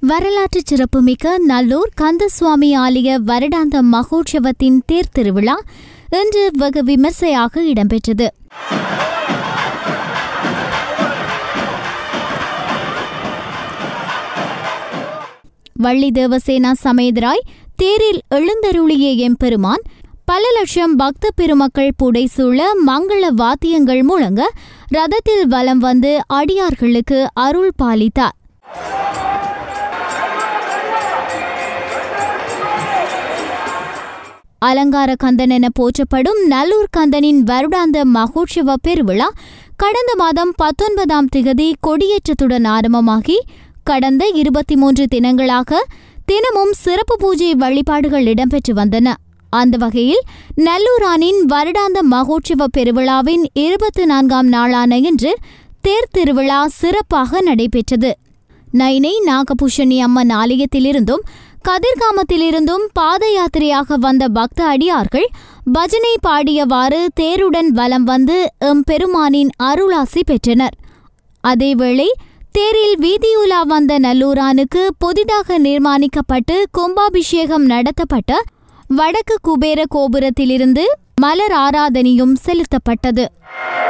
வரலாற்று சிறப்புமிக்க நல்லூர் கந்தசுவாமி ஆலய வருடாந்த மகோற்சவத்தின் தேர் திருவிழா இன்று வெகு விமர்சையாக இடம்பெற்றது வள்ளி தேவசேனா சமேதராய் தேரில் எழுந்தருளிய எம்பெருமான் பல லட்சம் பக்த பெருமக்கள் புடைசூழ மங்கள வாத்தியங்கள் முழங்க ரதத்தில் வலம் வந்து அடியார்களுக்கு அருள் பாலித்தார் அலங்கார கந்தன் என போற்றப்படும் நல்லூர் கந்தனின் வருடாந்த மகோற்சவ பெருவிழா கடந்த மாதம் பத்தொன்பதாம் திகதி கொடியேற்றத்துடன் ஆரம்பமாகி கடந்த இருபத்தி மூன்று தினங்களாக தினமும் சிறப்பு பூஜை வழிபாடுகள் இடம்பெற்று வந்தன அந்த வகையில் நல்லூரானின் வருடாந்த மகோற்சவ பெருவிழாவின் இருபத்தி நான்காம் நாளான இன்று தேர் திருவிழா சிறப்பாக நடைபெற்றது நைனை நாகபூஷணி அம்மன் ஆலயத்திலிருந்தும் கதிர்காமத்திலிருந்தும் பாத யாத்திரையாக வந்த பக்த அடியார்கள் பஜனை பாடியவாறு தேருடன் வலம் வந்து எம் பெருமானின் அருளாசி பெற்றனர் அதேவேளை தேரில் வீதியுலா வந்த நல்லூரானுக்கு புதிதாக நிர்மாணிக்கப்பட்டு கும்பாபிஷேகம் நடத்தப்பட்ட வடக்கு குபேர கோபுரத்திலிருந்து மலர் ஆராதனையும் செலுத்தப்பட்டது